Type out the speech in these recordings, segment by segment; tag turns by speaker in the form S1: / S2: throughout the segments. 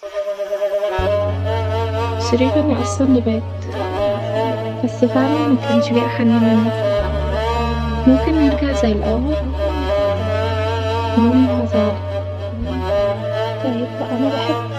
S1: شريف أنا أصلا نبات بس فعلا ما كانش في أحن منه ممكن نرجع زي الأول يوم العذاب طيب أنا بحب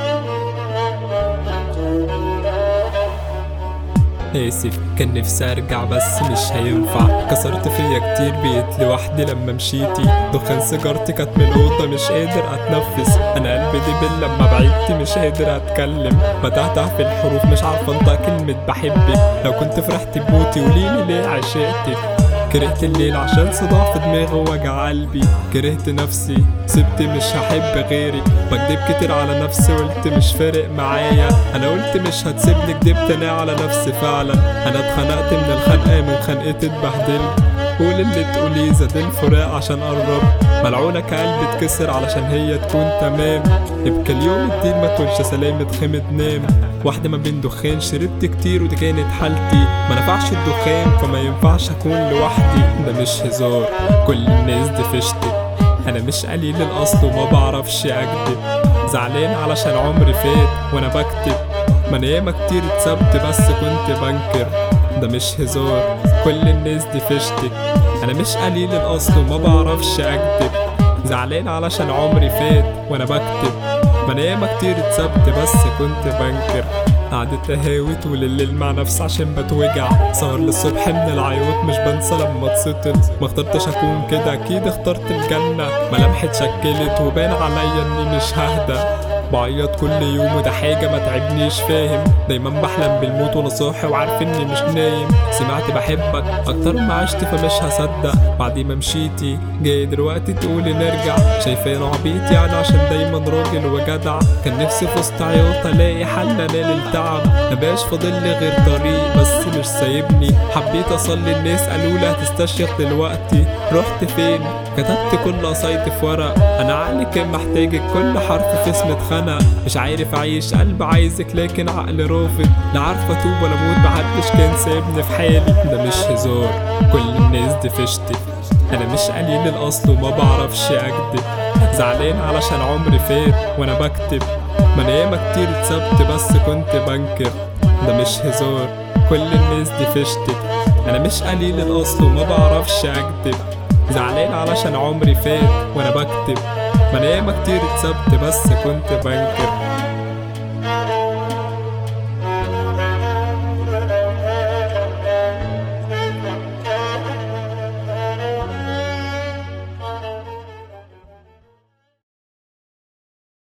S2: آسف كان نفسي أرجع بس مش هينفع كسرت فيا كتير بقيت لوحدي لما مشيتي دخان سيجارتي كانت من الأوضة مش قادر أتنفس أنا قلبي دبل لما بعدتي مش قادر أتكلم بدأت في الحروف مش عارفة أنطق كلمة بحبك لو كنت فرحت بموتي قوليلي ليه عشقتك كرهت الليل عشان صداع في دماغي ووجع قلبي كرهت نفسي سبت مش هحب غيري بكدب كتير على نفسي قلت مش فارق معايا انا قلت مش هتسيبني كدبت انا على نفسي فعلا انا اتخنقت من الخنقه من خنقتي اتبهدلت قول اللي تقوليه زاد الفراق عشان قرب ملعونة كقلبي اتكسر علشان هي تكون تمام يبقى اليوم الدين ما تقولش سلام اتخمد نام واحدة ما بين دخان شربت كتير ودي كانت حالتي ما نفعش الدخان فما ينفعش اكون لوحدي ده مش هزار كل الناس دي فشتك انا مش قليل الاصل وما بعرفش اكدب زعلان علشان عمري فات وانا بكتب ما انا ياما كتير اتسبت بس كنت بنكر ده مش هزار كل الناس دي فشتك انا مش قليل الاصل وما بعرفش اكدب زعلان علشان عمري فات وانا بكتب ما انا ياما كتير اتسبت بس كنت بنكر قعدت اهاوي طول الليل مع نفسي عشان بتوجع سهر للصبح من العيوط مش بنسى لما اتسطل ما اخترتش اكون كده اكيد اخترت الجنة ملامحي اتشكلت وبان عليا اني مش ههدى بعيط كل يوم وده حاجة ما تعبنيش فاهم دايما بحلم بالموت وانا صاحي وعارف اني مش نايم سمعت بحبك اكتر ما عشت فمش هصدق بعد ما مشيتي جاي دلوقتي تقولي نرجع شايفاني عبيط يعني عشان دايما راجل وجدع كان نفسي في وسط عياط الاقي حل انال التعب مبقاش فاضل لي غير طريق بس مش سايبني حبيت اصلي الناس قالوا لي هتستشيخ دلوقتي رحت فين كتبت كل قصايدي في ورق انا عقلي كان محتاجك كل حرف في اسم اتخنق مش عارف اعيش قلب عايزك لكن عقلي رافض لا عارف اتوب ولا اموت محدش كان سايبني في حالي ده مش هزار كل الناس دي فشتك انا مش قليل الاصل وما بعرفش اكدب زعلان علشان عمري فات وانا بكتب ما انا ياما كتير اتسبت بس كنت بنكر ده مش هزار كل الناس دي فشتك انا مش قليل الاصل وما بعرفش اكدب زعلان علشان عمري فات وانا بكتب ما انا ياما كتير اتسبت بس كنت بنكر